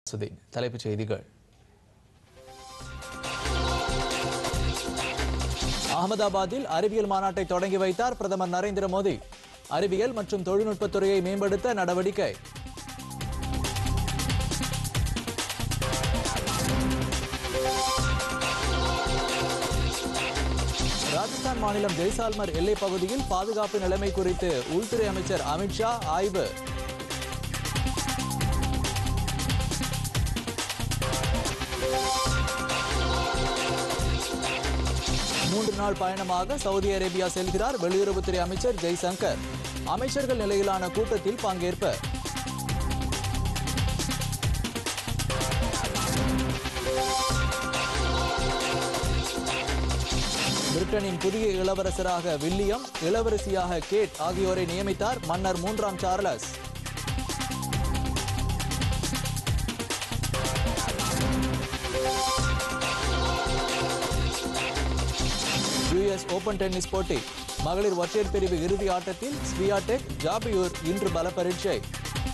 சுதீன் தலைப்புச் செய்திகள் அகமதாபாத்தில் அறிவியல் மாநாட்டை தொடங்கி வைத்தார் பிரதமர் நரேந்திர மோடி அறிவியல் மற்றும் தொழில்நுட்பத் துறையை மேம்படுத்த நடவடிக்கை ராஜஸ்தான் மாநிலம் ஜெய்சால்மர் எல்லைப் பகுதியில் பாதுகாப்பு நிலைமை குறித்து உள்துறை அமைச்சர் அமித்ஷா ஆய்வு மூன்று நாள் பயணமாக சவுதி அரேபியா செல்கிறார் வெளியுறவுத்துறை அமைச்சர் ஜெய்சங்கர் அமைச்சர்கள் நிலையிலான கூட்டத்தில் பங்கேற்பு பிரிட்டனின் புதிய இளவரசராக வில்லியம் இளவரசியாக கேட் ஆகியோரை நியமித்தார் மன்னர் மூன்றாம் சார்லஸ் யுஎஸ் ஓபன் டென்னிஸ் போட்டி மகளிர் ஒற்றையர் பிரிவு இறுதி ஆட்டத்தில் ஸ்வியாடெக் ஜாபியூர் இன்று பல பரீட்சை